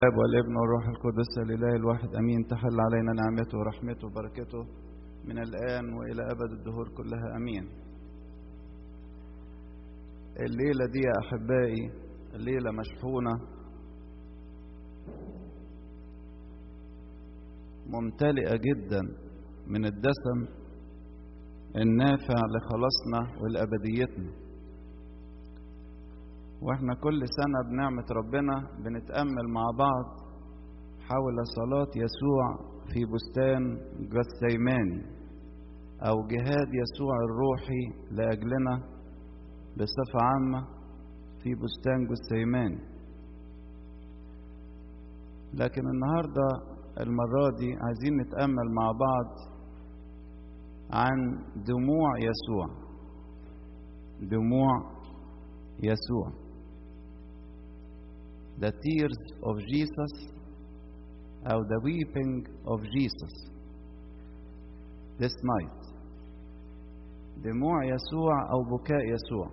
الاب والابن والروح القدس الاله الواحد امين تحل علينا نعمته ورحمته وبركته من الان والى ابد الدهور كلها امين الليله دي يا احبائي الليله مشحونه ممتلئه جدا من الدسم النافع لخلاصنا ولابديتنا واحنا كل سنة بنعمة ربنا بنتأمل مع بعض حول صلاة يسوع في بستان جثيماني أو جهاد يسوع الروحي لأجلنا بصفة عامة في بستان جثيماني لكن النهاردة المرة دي عايزين نتأمل مع بعض عن دموع يسوع دموع يسوع the tears of Jesus أو the weeping of Jesus this night دموع يسوع أو بكاء يسوع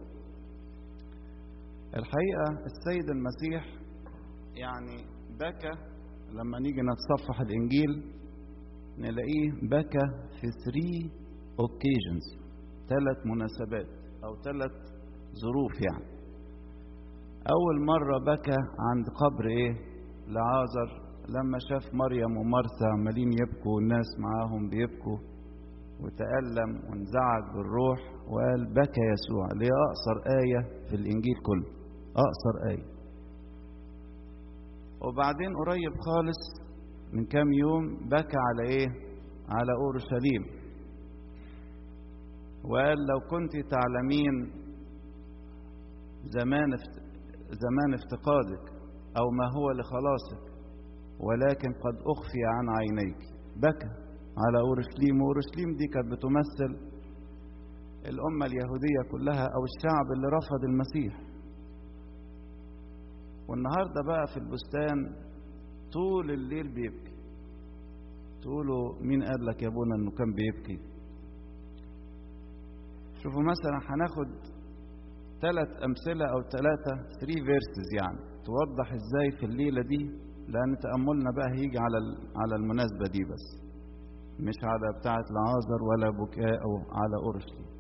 الحقيقة السيد المسيح يعني بكى لما نيجي نتصفح الإنجيل نلاقيه بكى في three occasions ثلاث مناسبات أو ثلاث ظروف يعني أول مرة بكى عند قبر إيه؟ لعازر لما شاف مريم ومرثا عمالين يبكوا والناس معاهم بيبكوا وتألم وانزعج بالروح وقال بكى يسوع اللي هي أقصر آية في الإنجيل كله أقصر آية وبعدين قريب خالص من كام يوم بكى على إيه؟ على أورشليم وقال لو كنت تعلمين زمان زمان افتقادك أو ما هو لخلاصك ولكن قد أخفي عن عينيك بكى على أورشليم وأورشليم دي كانت بتمثل الأمة اليهودية كلها أو الشعب اللي رفض المسيح والنهاردة بقى في البستان طول الليل بيبكي تقولوا مين قال لك يا ابونا انه كان بيبكي شوفوا مثلا هناخد ثلاث أمثلة أو ثلاثة 3 فيرسز يعني توضح إزاي في الليلة دي لأن تأملنا بقى هيجي على على المناسبة دي بس مش على بتاعة لعازر ولا بكاء أو على أورشليم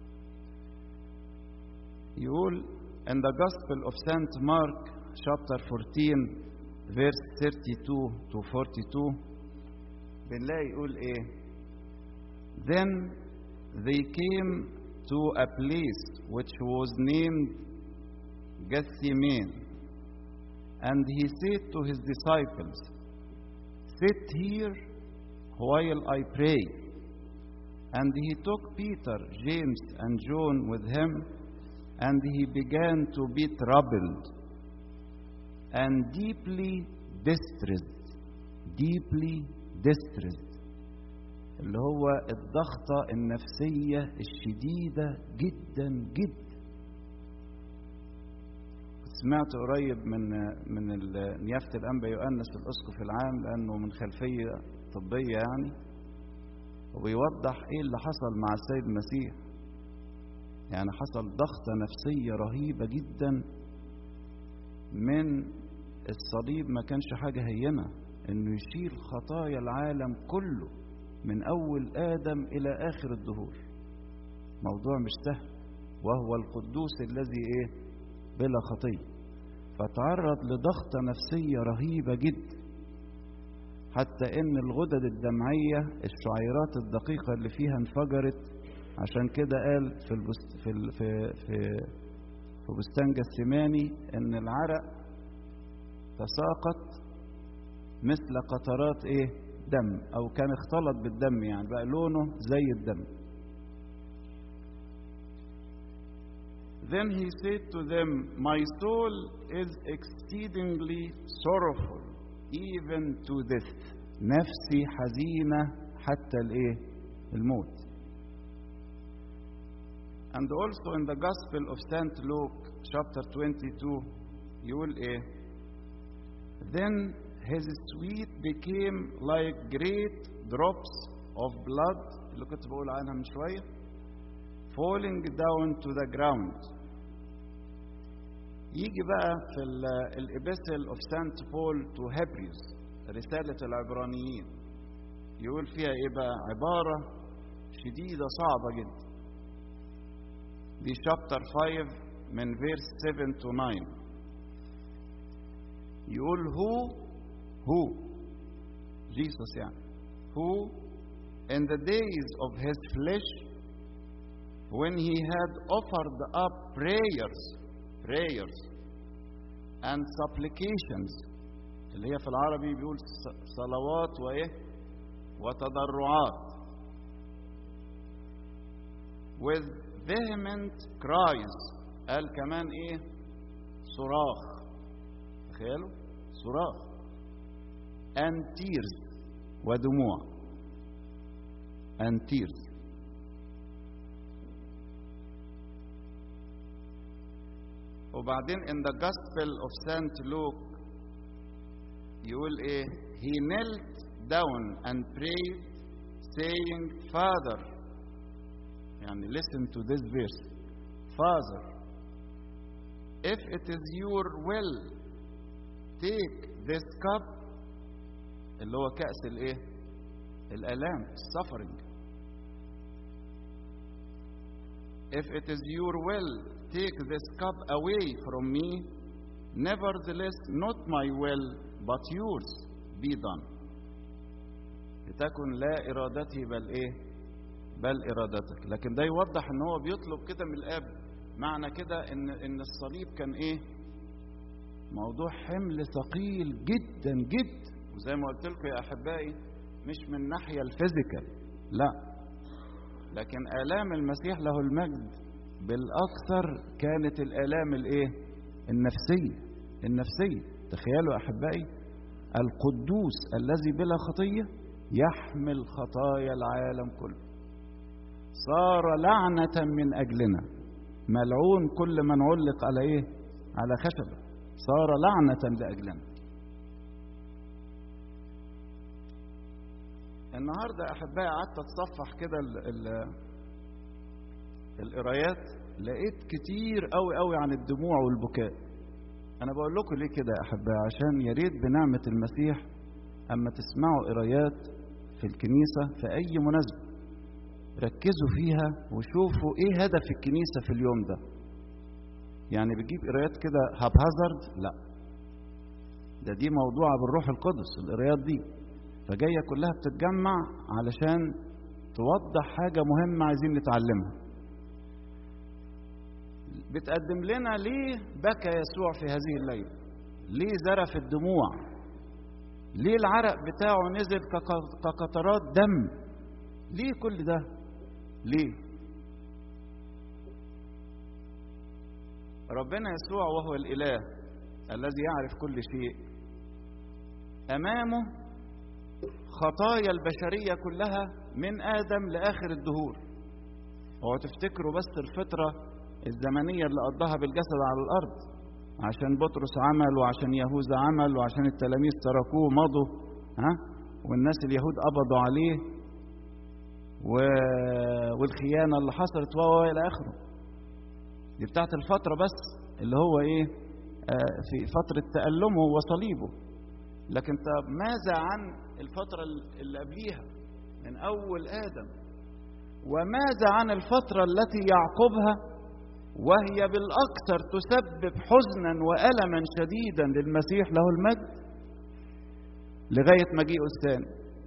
يقول in the Gospel of Saint Mark chapter 14 verse 32 to 42 بنلاقي يقول إيه then they came to a place which was named Gethsemane. And he said to his disciples, Sit here while I pray. And he took Peter, James, and John with him, and he began to be troubled and deeply distressed. Deeply distressed. اللي هو الضغطة النفسية الشديدة جدا جدا سمعت قريب من من نيافة الأنبا يؤنس الأسقف العام لأنه من خلفية طبية يعني وبيوضح إيه اللي حصل مع السيد المسيح يعني حصل ضغطة نفسية رهيبة جدا من الصليب ما كانش حاجة هينة إنه يشيل خطايا العالم كله من أول آدم إلى آخر الدهور موضوع مش سهل وهو القدوس الذي إيه بلا خطية فتعرض لضغطة نفسية رهيبة جدا حتى إن الغدد الدمعية الشعيرات الدقيقة اللي فيها انفجرت عشان كده قال في البست في ال في في في بستان جسماني إن العرق تساقط مثل قطرات إيه دم او كان اختلط بالدم يعني بقى لونه زي الدم Then he said to them, My soul is exceedingly sorrowful, even to death. نفسي حزينة حتى الايه؟ الموت. And also in the Gospel of St. Luke, chapter 22, يقول ايه؟ Then his sweat became like great drops of blood اللي كنت بقول عنها من شوية falling down to the ground يجي بقى في الابيستل اوف سانت بول تو هيبريوس رسالة العبرانيين يقول فيها ايه بقى عبارة شديدة صعبة جدا دي شابتر 5 من فيرس 7 to 9 يقول هو هو جيسوس يعني who in the days of his flesh when he had offered up prayers prayers and supplications اللي هي في العربي بيقول صلوات وايه وتضرعات with vehement cries قال كمان ايه صراخ تخيلوا صراخ and tears ودموع and tears وبعدين in the gospel of Saint Luke يقول ايه he knelt down and prayed saying father يعني listen to this verse father if it is your will take this cup اللي هو كأس الايه الآلام suffering if it is your will take this cup away from me nevertheless not my will but yours be done لتكن لا إرادتي بل إيه بل إرادتك لكن ده يوضح إن هو بيطلب كده من الآب معنى كده إن إن الصليب كان إيه موضوع حمل ثقيل جدا جدا وزي ما قلت لكم يا أحبائي مش من الناحية الفيزيكال لا لكن آلام المسيح له المجد بالأكثر كانت الآلام الإيه النفسية النفسية تخيلوا أحبائي القدوس الذي بلا خطية يحمل خطايا العالم كله صار لعنة من أجلنا ملعون كل من علق على إيه على خشبة صار لعنة لأجلنا النهارده احبائي قعدت اتصفح كده ال ال القرايات لقيت كتير قوي قوي عن الدموع والبكاء انا بقول لكم ليه كده يا احبائي عشان يا ريت بنعمه المسيح اما تسمعوا قرايات في الكنيسه في اي مناسبه ركزوا فيها وشوفوا ايه هدف الكنيسه في اليوم ده يعني بتجيب قرايات كده هابهازارد لا ده دي موضوعه بالروح القدس القرايات دي فجايه كلها بتتجمع علشان توضح حاجه مهمه عايزين نتعلمها بتقدم لنا ليه بكى يسوع في هذه الليله ليه زرف الدموع ليه العرق بتاعه نزل كقطرات دم ليه كل ده ليه ربنا يسوع وهو الاله الذي يعرف كل شيء امامه خطايا البشريه كلها من ادم لاخر الدهور هو تفتكروا بس الفتره الزمنيه اللي قضاها بالجسد على الارض عشان بطرس عمل وعشان يهوذا عمل وعشان التلاميذ تركوه ومضوا ها والناس اليهود قبضوا عليه و... والخيانه اللي حصلت و الى اخره دي بتاعت الفتره بس اللي هو ايه آه في فتره تألمه وصليبه لكن طب ماذا عن الفتره اللي قبليها من اول ادم وماذا عن الفتره التي يعقبها وهي بالاكثر تسبب حزنا والما شديدا للمسيح له المجد لغايه مجيئه الثاني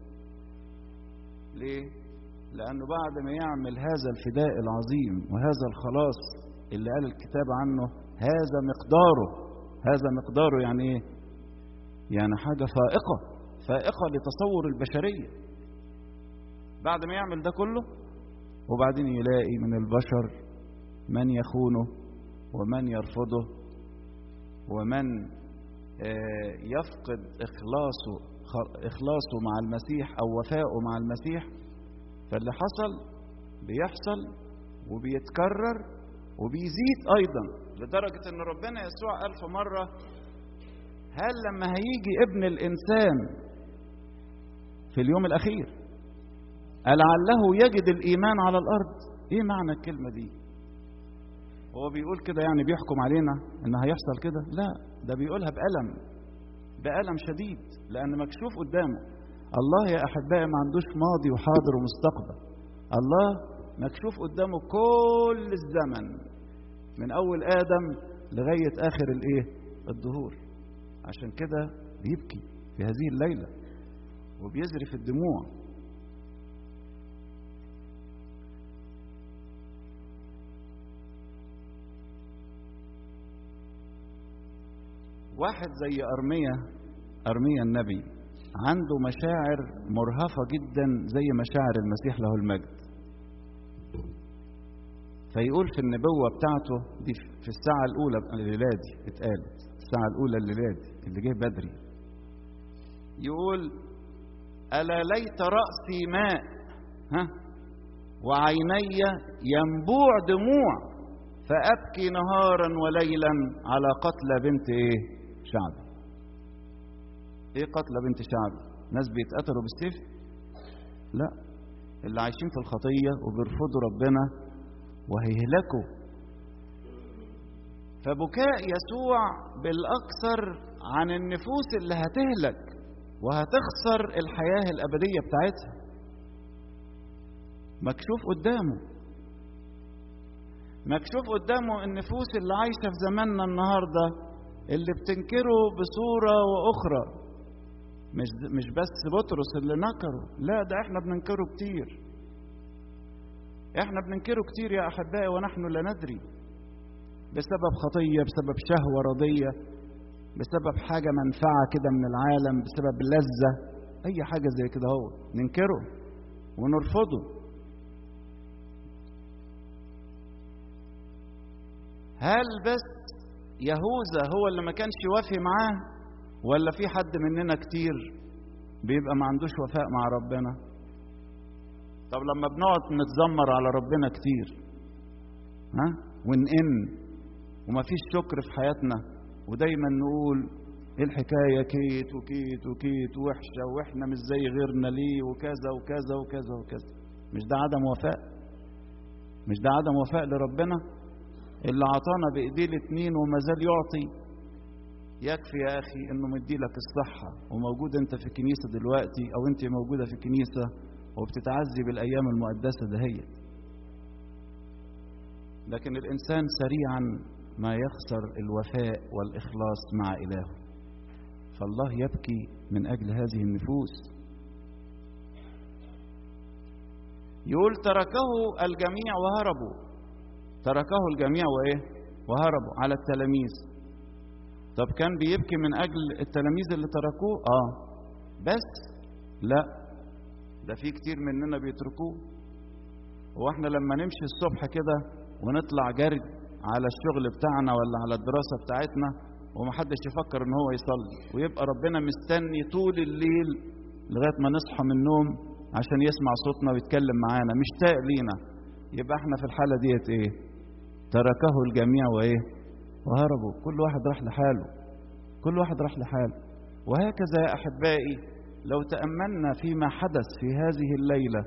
ليه لانه بعد ما يعمل هذا الفداء العظيم وهذا الخلاص اللي قال الكتاب عنه هذا مقداره هذا مقداره يعني ايه يعني حاجه فائقه فائقه لتصور البشريه بعد ما يعمل ده كله وبعدين يلاقي من البشر من يخونه ومن يرفضه ومن يفقد إخلاصه إخلاصه مع المسيح أو وفائه مع المسيح فاللي حصل بيحصل وبيتكرر وبيزيد أيضا لدرجة أن ربنا يسوع قال في مرة هل لما هيجي ابن الإنسان في اليوم الأخير لعله يجد الإيمان على الأرض إيه معنى الكلمة دي هو بيقول كده يعني بيحكم علينا ان هيحصل كده لا ده بيقولها بألم بألم شديد لأن مكشوف قدامه الله يا أحبائي ما عندوش ماضي وحاضر ومستقبل الله مكشوف قدامه كل الزمن من أول آدم لغاية آخر الإيه الدهور عشان كده بيبكي في هذه الليلة وبيزرف الدموع واحد زي أرمية أرمية النبي عنده مشاعر مرهفة جدا زي مشاعر المسيح له المجد فيقول في النبوة بتاعته دي في الساعة الأولى الليلة دي اتقالت الساعة الأولى الليلة دي اللي جه بدري يقول ألا ليت رأسي ماء ها وعيني ينبوع دموع فأبكي نهارا وليلا على قتل بنت إيه شعبي إيه قتل بنت شعبي ناس بيتقتلوا بالسيف لا اللي عايشين في الخطية وبيرفضوا ربنا وهيهلكوا فبكاء يسوع بالأكثر عن النفوس اللي هتهلك وهتخسر الحياة الأبدية بتاعتها مكشوف قدامه مكشوف قدامه النفوس اللي عايشة في زماننا النهاردة اللي بتنكره بصورة وأخرى مش مش بس بطرس اللي نكره لا ده احنا بننكره كتير احنا بننكره كتير يا احبائي ونحن لا ندري بسبب خطيه بسبب شهوه رضيه بسبب حاجه منفعه كده من العالم بسبب لذه اي حاجه زي كده هو ننكره ونرفضه هل بس يهوذا هو اللي ما كانش وافي معاه ولا في حد مننا كتير بيبقى ما عندوش وفاء مع ربنا طب لما بنقعد نتذمر على ربنا كتير ها ونئن وما فيش شكر في حياتنا ودايما نقول ايه الحكايه كيت وكيت وكيت وحشه واحنا مش زي غيرنا ليه وكذا وكذا وكذا وكذا مش ده عدم وفاء مش ده عدم وفاء لربنا اللي عطانا بايديه الاتنين وما زال يعطي يكفي يا اخي انه مديلك الصحه وموجود انت في الكنيسه دلوقتي او انت موجوده في الكنيسه وبتتعزي بالايام المقدسه دهيت لكن الانسان سريعا ما يخسر الوفاء والاخلاص مع الهه فالله يبكي من اجل هذه النفوس يقول تركه الجميع وهربوا تركه الجميع وايه وهربوا على التلاميذ طب كان بيبكي من اجل التلاميذ اللي تركوه اه بس لا ده في كتير مننا بيتركوه هو احنا لما نمشي الصبح كده ونطلع جري على الشغل بتاعنا ولا على الدراسه بتاعتنا ومحدش يفكر ان هو يصلي ويبقى ربنا مستني طول الليل لغايه ما نصحى من النوم عشان يسمع صوتنا ويتكلم معانا مشتاق لينا يبقى احنا في الحاله ديت ايه تركه الجميع وايه وهربوا كل واحد راح لحاله كل واحد راح لحاله وهكذا يا احبائي لو تاملنا فيما حدث في هذه الليله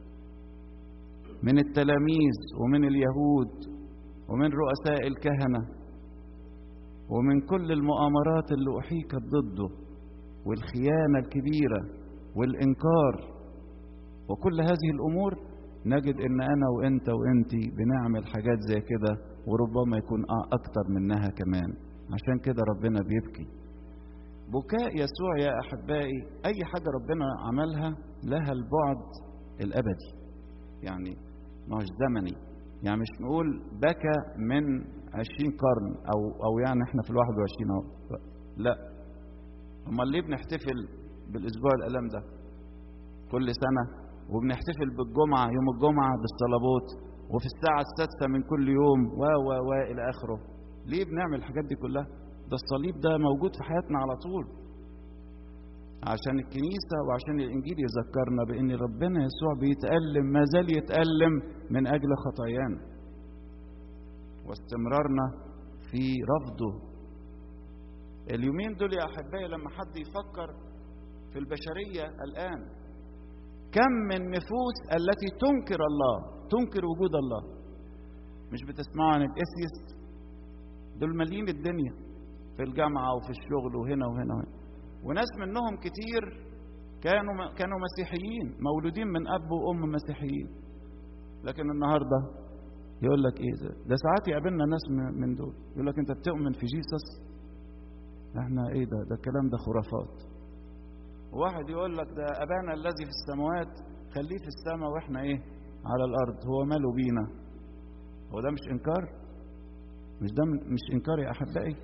من التلاميذ ومن اليهود ومن رؤساء الكهنه ومن كل المؤامرات اللي احيكت ضده والخيانه الكبيره والانكار وكل هذه الامور نجد ان انا وانت وانتي بنعمل حاجات زي كده وربما يكون اكتر منها كمان عشان كده ربنا بيبكي بكاء يسوع يا احبائي اي حاجه ربنا عملها لها البعد الابدي يعني مش زمني يعني مش نقول بكى من عشرين قرن او او يعني احنا في الواحد وعشرين اهو لا امال ليه بنحتفل بالاسبوع الالام ده كل سنه وبنحتفل بالجمعه يوم الجمعه بالصلابات وفي الساعه السادسه من كل يوم و و و الى اخره ليه بنعمل الحاجات دي كلها ده الصليب ده موجود في حياتنا على طول عشان الكنيسة وعشان الإنجيل يذكرنا بأن ربنا يسوع بيتألم ما زال يتألم من أجل خطايانا واستمرارنا في رفضه اليومين دول يا أحبائي لما حد يفكر في البشرية الآن كم من نفوس التي تنكر الله تنكر وجود الله مش بتسمعوا عن الاثيست دول مالين الدنيا في الجامعه وفي الشغل وهنا وهنا وهنا وناس منهم كتير كانوا كانوا مسيحيين مولودين من اب وام مسيحيين لكن النهارده يقول لك ايه ده, ده ساعات يقابلنا ناس من دول يقول لك انت بتؤمن في جيسس احنا ايه ده ده الكلام ده خرافات واحد يقول لك ده ابانا الذي في السماوات خليه في السماء واحنا ايه على الارض هو ماله بينا هو ده مش انكار مش ده مش انكار يا احبائي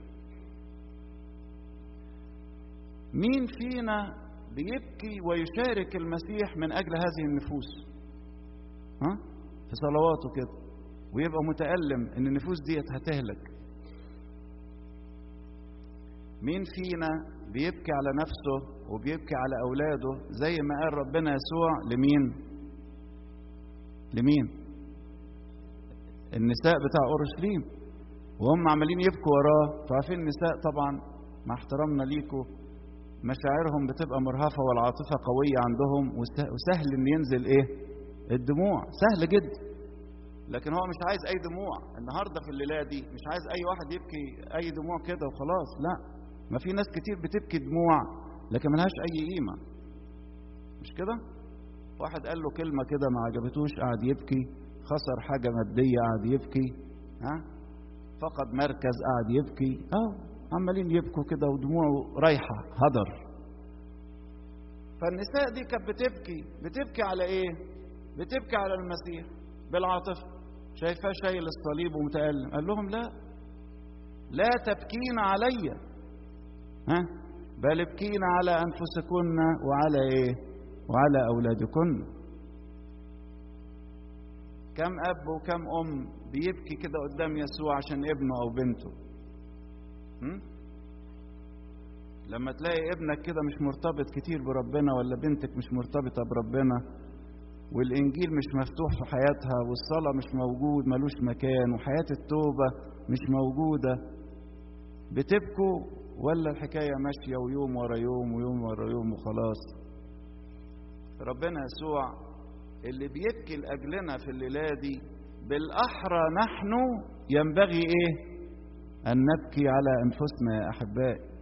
مين فينا بيبكي ويشارك المسيح من اجل هذه النفوس ها في صلواته كده ويبقى متألم ان النفوس ديت هتهلك مين فينا بيبكي على نفسه وبيبكي على اولاده زي ما قال ربنا يسوع لمين لمين النساء بتاع اورشليم وهم عمالين يبكوا وراه فعارفين النساء طبعا مع احترامنا ليكوا مشاعرهم بتبقى مرهفه والعاطفه قويه عندهم وسهل ان ينزل ايه الدموع سهل جدا لكن هو مش عايز اي دموع النهارده في الليله دي مش عايز اي واحد يبكي اي دموع كده وخلاص لا ما في ناس كتير بتبكي دموع لكن ملهاش اي قيمه مش كده واحد قال له كلمه كده ما عجبتوش قعد يبكي خسر حاجه ماديه قعد يبكي ها فقد مركز قعد يبكي اه عمالين يبكوا كده ودموعه رايحه هدر فالنساء دي كانت بتبكي بتبكي على ايه بتبكي على المسيح بالعاطفه شايفاه شايل الصليب ومتألم قال لهم لا لا تبكين علي ها بل ابكين على انفسكن وعلى ايه وعلى اولادكن كم اب وكم ام بيبكي كده قدام يسوع عشان ابنه او بنته م? لما تلاقي ابنك كده مش مرتبط كتير بربنا ولا بنتك مش مرتبطه بربنا والانجيل مش مفتوح في حياتها والصلاه مش موجود ملوش مكان وحياه التوبه مش موجوده بتبكوا ولا الحكايه ماشيه ويوم ورا يوم ويوم ورا يوم وخلاص ربنا يسوع اللي بيبكي لاجلنا في الليله دي بالاحرى نحن ينبغي ايه ان نبكي على انفسنا يا احبائي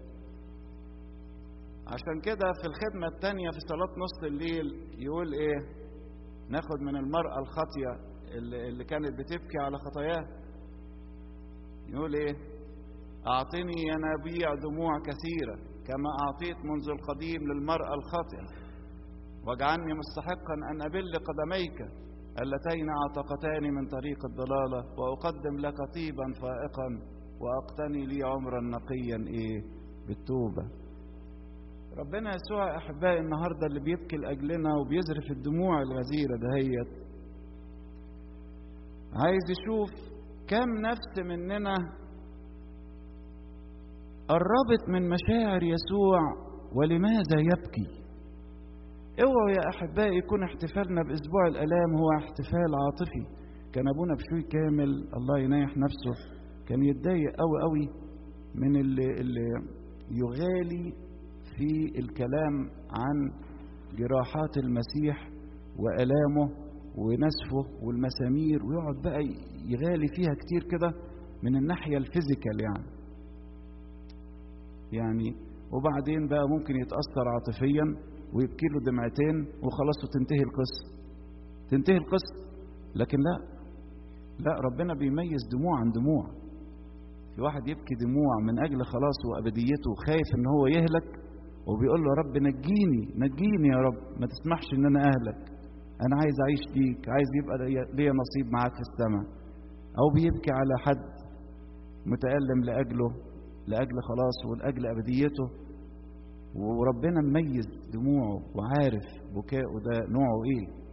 عشان كده في الخدمه الثانيه في صلاه نص الليل يقول ايه ناخد من المرأة الخاطية اللي, اللي كانت بتبكي على خطاياها يقول ايه أعطني ينابيع دموع كثيرة كما أعطيت منذ القديم للمرأة الخاطئة واجعلني مستحقا أن أبل قدميك اللتين اعتقتاني من طريق الضلالة وأقدم لك طيبا فائقا وأقتني لي عمرا نقيا إيه بالتوبة ربنا يسوع احبائي النهارده اللي بيبكي لاجلنا وبيزرف الدموع الغزيره دهيت عايز يشوف كم نفس مننا قربت من مشاعر يسوع ولماذا يبكي اوعوا يا احبائي يكون احتفالنا باسبوع الالام هو احتفال عاطفي كان ابونا بشوي كامل الله ينايح نفسه كان يتضايق قوي قوي من اللي, اللي يغالي في الكلام عن جراحات المسيح والامه ونسفه والمسامير ويقعد بقى يغالي فيها كتير كده من الناحيه الفيزيكال يعني يعني وبعدين بقى ممكن يتاثر عاطفيا ويبكي له دمعتين وخلاص وتنتهي القصه تنتهي القصه لكن لا لا ربنا بيميز دموع عن دموع في واحد يبكي دموع من اجل خلاص وابديته خايف ان هو يهلك وبيقول له يا رب نجيني نجيني يا رب ما تسمحش ان انا اهلك انا عايز اعيش ليك عايز يبقى ليا نصيب معاك في السماء او بيبكي على حد متألم لاجله لاجل خلاص ولاجل ابديته وربنا مميز دموعه وعارف بكاؤه ده نوعه ايه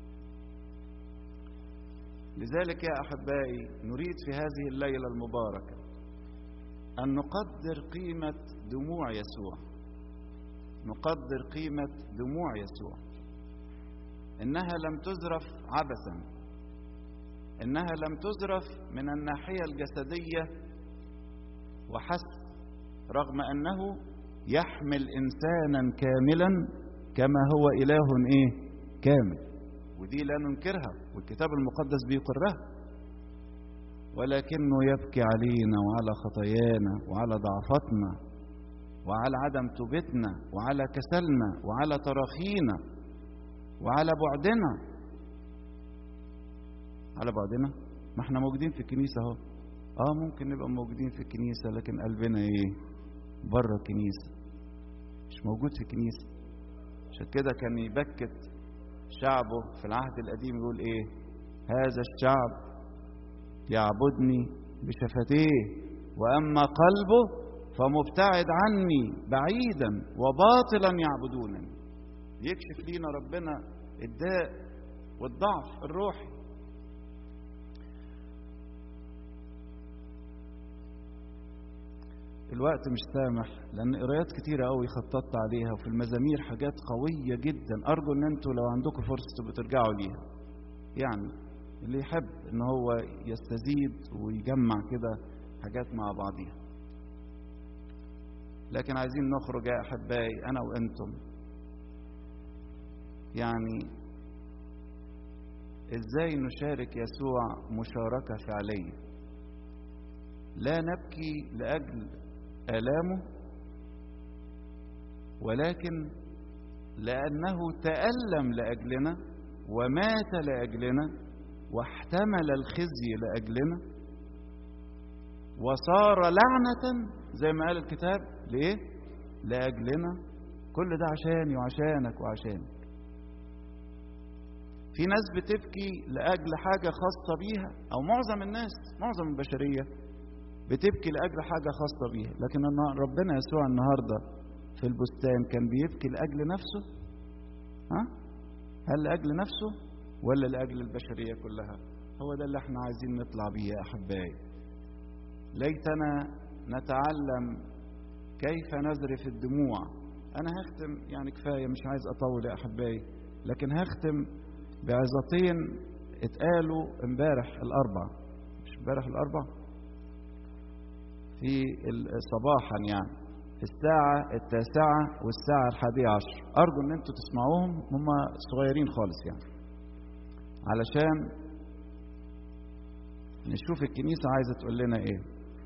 لذلك يا احبائي نريد في هذه الليله المباركه ان نقدر قيمه دموع يسوع نقدر قيمه دموع يسوع انها لم تزرف عبثا انها لم تزرف من الناحيه الجسديه وحسب رغم انه يحمل انسانا كاملا كما هو اله ايه كامل ودي لا ننكرها والكتاب المقدس بيقرها ولكنه يبكي علينا وعلى خطايانا وعلى ضعفتنا وعلى عدم توبتنا وعلى كسلنا وعلى تراخينا وعلى بعدنا على بعدنا ما احنا موجودين في الكنيسة اهو اه ممكن نبقى موجودين في الكنيسة لكن قلبنا ايه بره الكنيسة مش موجود في الكنيسة عشان كده كان يبكت شعبه في العهد القديم يقول ايه هذا الشعب يعبدني بشفتيه واما قلبه فمبتعد عني بعيدا وباطلا يعبدونني يكشف لينا ربنا الداء والضعف الروحي الوقت مش سامح لان قرايات كتيره قوي خططت عليها وفي المزامير حاجات قويه جدا ارجو ان انتوا لو عندكم فرصه تبقوا ترجعوا ليها يعني اللي يحب ان هو يستزيد ويجمع كده حاجات مع بعضيها لكن عايزين نخرج يا احبائي انا وانتم يعني ازاي نشارك يسوع مشاركه فعليه لا نبكي لاجل آلامه ولكن لأنه تألم لأجلنا ومات لأجلنا واحتمل الخزي لأجلنا وصار لعنة زي ما قال الكتاب ليه؟ لأجلنا كل ده عشاني وعشانك وعشانك في ناس بتبكي لأجل حاجة خاصة بيها أو معظم الناس معظم البشرية بتبكي لأجل حاجة خاصة بيها لكن ربنا يسوع النهاردة في البستان كان بيبكي لأجل نفسه ها؟ هل لأجل نفسه ولا لأجل البشرية كلها هو ده اللي احنا عايزين نطلع بيه يا أحبائي ليتنا نتعلم كيف نذرف الدموع أنا هختم يعني كفاية مش عايز أطول يا أحبائي لكن هختم بعظتين اتقالوا امبارح الأربع مش امبارح الأربع في صباحا يعني في الساعة التاسعة والساعة الحادية عشر أرجو إن أنتوا تسمعوهم هم صغيرين خالص يعني علشان نشوف الكنيسة عايزة تقول لنا إيه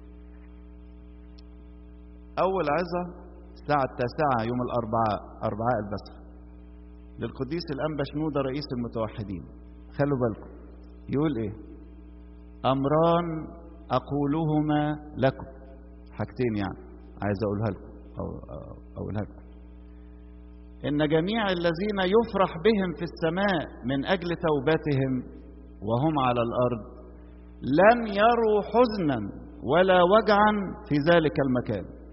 أول عظة الساعة التاسعة يوم الأربعاء أربعاء البسخ للقديس الأنبا شنودة رئيس المتوحدين خلوا بالكم يقول إيه أمران أقولهما لكم حاجتين يعني عايز أقولها لكم أو أقولها لكم إن جميع الذين يفرح بهم في السماء من أجل توبتهم وهم على الأرض لن يروا حزنا ولا وجعا في ذلك المكان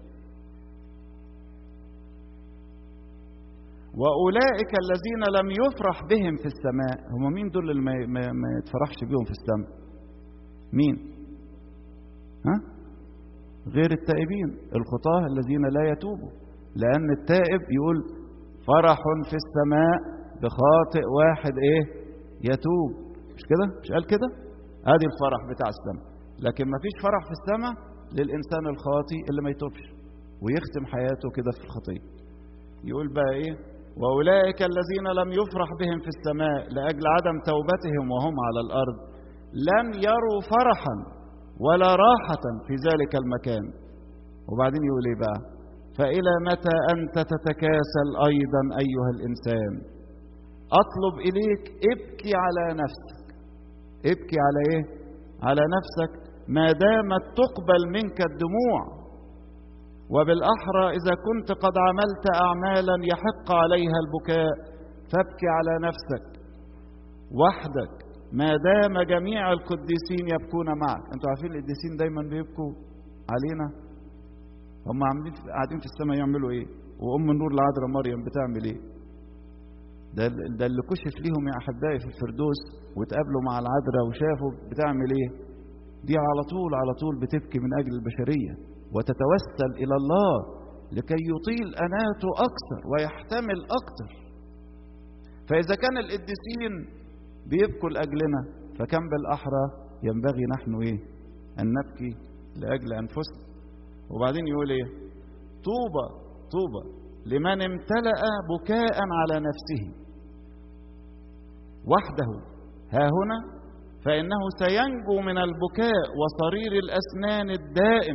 وأولئك الذين لم يفرح بهم في السماء هم مين دول اللي ما, ما, ما يتفرحش بهم في السماء مين ها غير التائبين الخطاة الذين لا يتوبوا لأن التائب يقول فرح في السماء بخاطئ واحد ايه يتوب مش كده مش قال كده ادي الفرح بتاع السماء لكن ما فيش فرح في السماء للإنسان الخاطي اللي ما يتوبش ويختم حياته كده في الخطية يقول بقى ايه وأولئك الذين لم يفرح بهم في السماء لأجل عدم توبتهم وهم على الأرض لن يروا فرحا ولا راحة في ذلك المكان وبعدين يقول ايه بقى فإلى متى أنت تتكاسل أيضا أيها الإنسان أطلب إليك ابكي على نفسك ابكي على إيه على نفسك ما دامت تقبل منك الدموع وبالأحرى إذا كنت قد عملت أعمالا يحق عليها البكاء فابكي على نفسك وحدك ما دام جميع القديسين يبكون معك انتوا عارفين القديسين دايما بيبكوا علينا هم عاملين قاعدين في السماء يعملوا ايه وام النور العذراء مريم بتعمل ايه ده ده اللي كشف ليهم يا احبائي في الفردوس وتقابلوا مع العذراء وشافوا بتعمل ايه دي على طول على طول بتبكي من اجل البشريه وتتوسل الى الله لكي يطيل اناته اكثر ويحتمل اكثر فاذا كان القديسين بيبكوا لاجلنا فكم بالاحرى ينبغي نحن ايه ان نبكي لاجل انفسنا وبعدين يقول ايه طوبى طوبى لمن امتلأ بكاء على نفسه وحده ها هنا فإنه سينجو من البكاء وصرير الأسنان الدائم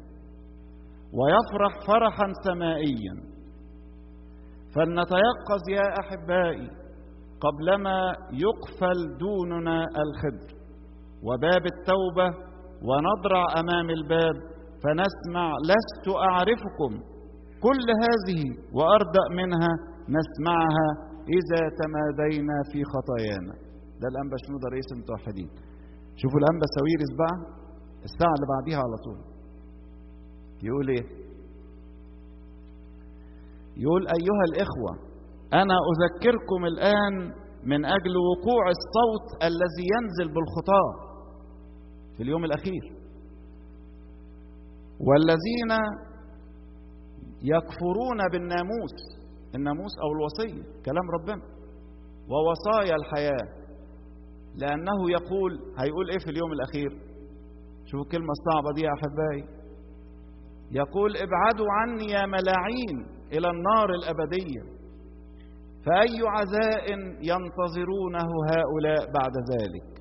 ويفرح فرحا سمائيا فلنتيقظ يا أحبائي قبلما يقفل دوننا الخدر وباب التوبة ونضرع أمام الباب فنسمع لست أعرفكم كل هذه وأردأ منها نسمعها إذا تمادينا في خطايانا ده الأنبا شنودة رئيس المتوحدين شوفوا الأنبا ساويرس بقى الساعة اللي بعديها على طول يقول إيه يقول أيها الإخوة أنا أذكركم الآن من أجل وقوع الصوت الذي ينزل بالخطاة في اليوم الأخير والذين يكفرون بالناموس الناموس أو الوصية كلام ربنا ووصايا الحياة لأنه يقول هيقول إيه في اليوم الأخير شوفوا الكلمة الصعبة دي يا أحبائي يقول ابعدوا عني يا ملاعين إلى النار الأبدية فأي عزاء ينتظرونه هؤلاء بعد ذلك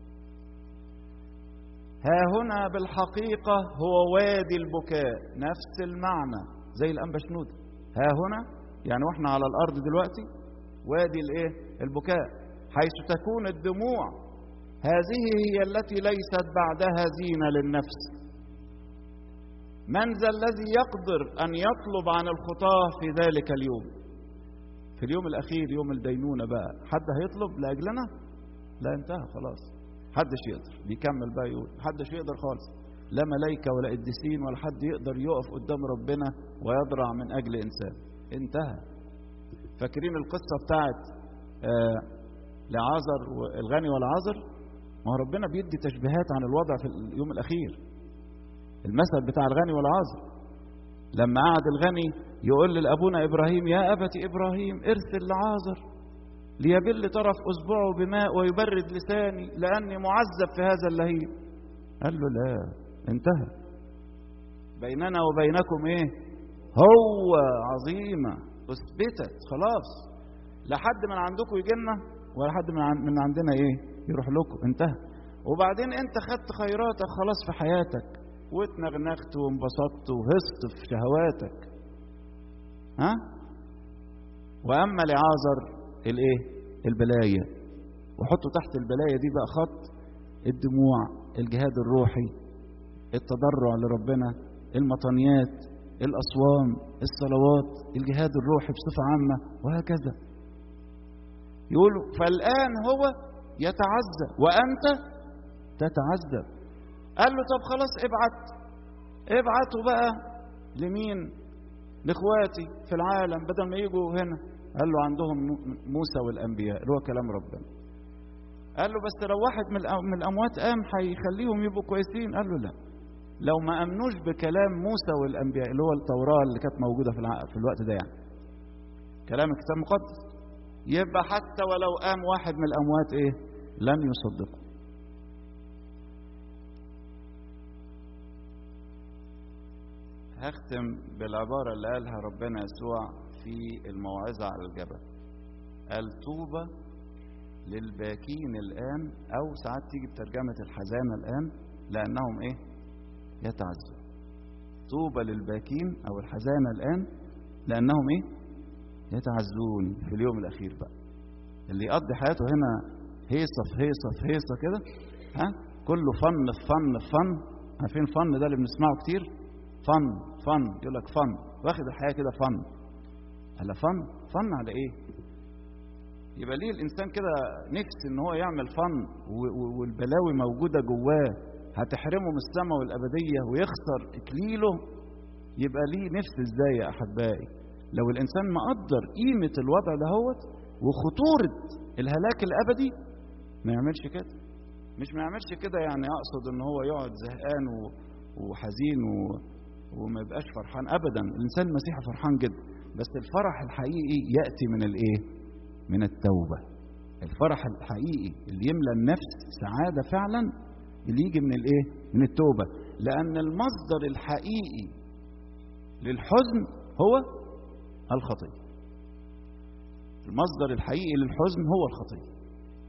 ها هنا بالحقيقة هو وادي البكاء نفس المعنى زي الأنبا شنود ها هنا يعني واحنا على الأرض دلوقتي وادي الايه البكاء حيث تكون الدموع هذه هي التي ليست بعدها زينة للنفس من ذا الذي يقدر أن يطلب عن الخطاة في ذلك اليوم في اليوم الأخير يوم الدينونة بقى حد هيطلب لأجلنا لا انتهى خلاص حدش يقدر بيكمل بقى يقول حدش يقدر خالص لا ملائكة ولا قديسين ولا حد يقدر يقف قدام ربنا ويضرع من أجل إنسان انتهى فاكرين القصة بتاعت آه لعازر الغني والعازر ما هو ربنا بيدي تشبيهات عن الوضع في اليوم الأخير المثل بتاع الغني والعازر لما قعد الغني يقول لأبونا إبراهيم يا أبت إبراهيم ارسل لعازر ليبل طرف أصبعه بماء ويبرد لساني لأني معذب في هذا اللهيب قال له لا انتهى بيننا وبينكم ايه هو عظيمة اثبتت خلاص لا حد من عندكم يجي لنا ولا حد من, عن من عندنا ايه يروح لكم انتهى وبعدين انت خدت خيراتك خلاص في حياتك واتنغنغت وانبسطت وهصت في شهواتك ها واما لعازر الايه البلايا وحطوا تحت البلايا دي بقى خط الدموع الجهاد الروحي التضرع لربنا المطنيات الاصوام الصلوات الجهاد الروحي بصفه عامه وهكذا يقولوا فالان هو يتعذب وانت تتعذب قال له طب خلاص ابعت ابعتوا بقى لمين لاخواتي في العالم بدل ما يجوا هنا قال له عندهم موسى والانبياء اللي هو كلام ربنا قال له بس لو واحد من الاموات قام هيخليهم يبقوا كويسين قال له لا لو ما امنوش بكلام موسى والانبياء اللي هو التوراه اللي كانت موجوده في في الوقت ده يعني كلام الكتاب المقدس يبقى حتى ولو قام واحد من الاموات ايه لن يصدقوا هختم بالعباره اللي قالها ربنا يسوع في الموعظة على الجبل قال طوبى للباكين الآن أو ساعات تيجي بترجمة الحزانة الآن لأنهم إيه يتعزوا طوبى للباكين أو الحزانة الآن لأنهم إيه يتعزون في اليوم الأخير بقى اللي يقضي حياته هنا هيصة في هيصة في هيصة كده ها كله فن في فن في فن عارفين فن ده اللي بنسمعه كتير فن فن يقول لك فن واخد الحياة كده فن على فن فن على ايه يبقى ليه الانسان كده نفس ان هو يعمل فن والبلاوي موجوده جواه هتحرمه من السماء والابديه ويخسر اكليله يبقى ليه نفس ازاي يا احبائي لو الانسان مقدر قيمه الوضع دهوت وخطوره الهلاك الابدي ما يعملش كده مش ما يعملش كده يعني اقصد ان هو يقعد زهقان وحزين وما يبقاش فرحان ابدا الانسان المسيحي فرحان جدا بس الفرح الحقيقي ياتي من الايه من التوبه الفرح الحقيقي اللي يملى النفس سعاده فعلا اللي يجي من الايه من التوبه لان المصدر الحقيقي للحزن هو الخطيه المصدر الحقيقي للحزن هو الخطيه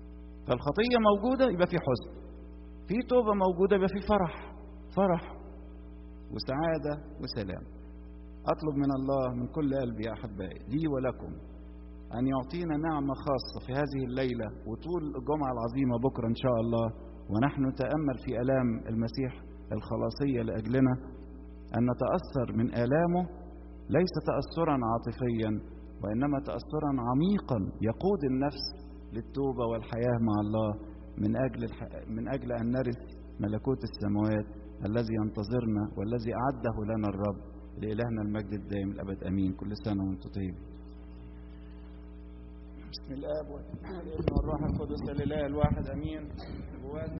فالخطية موجودة يبقى في حزن في توبة موجودة يبقى في فرح فرح وسعادة وسلام أطلب من الله من كل قلبي يا أحبائي لي ولكم أن يعطينا نعمة خاصة في هذه الليلة وطول الجمعة العظيمة بكرة إن شاء الله ونحن نتأمل في آلام المسيح الخلاصية لأجلنا أن نتأثر من آلامه ليس تأثرا عاطفيا وإنما تأثرا عميقا يقود النفس للتوبة والحياة مع الله من أجل الح... من أجل أن نرث ملكوت السماوات الذي ينتظرنا والذي أعده لنا الرب لإلهنا المجد الدائم الأبد أمين كل سنة وأنتم طيبين بسم الآب والابن والروح القدس الإله الواحد أمين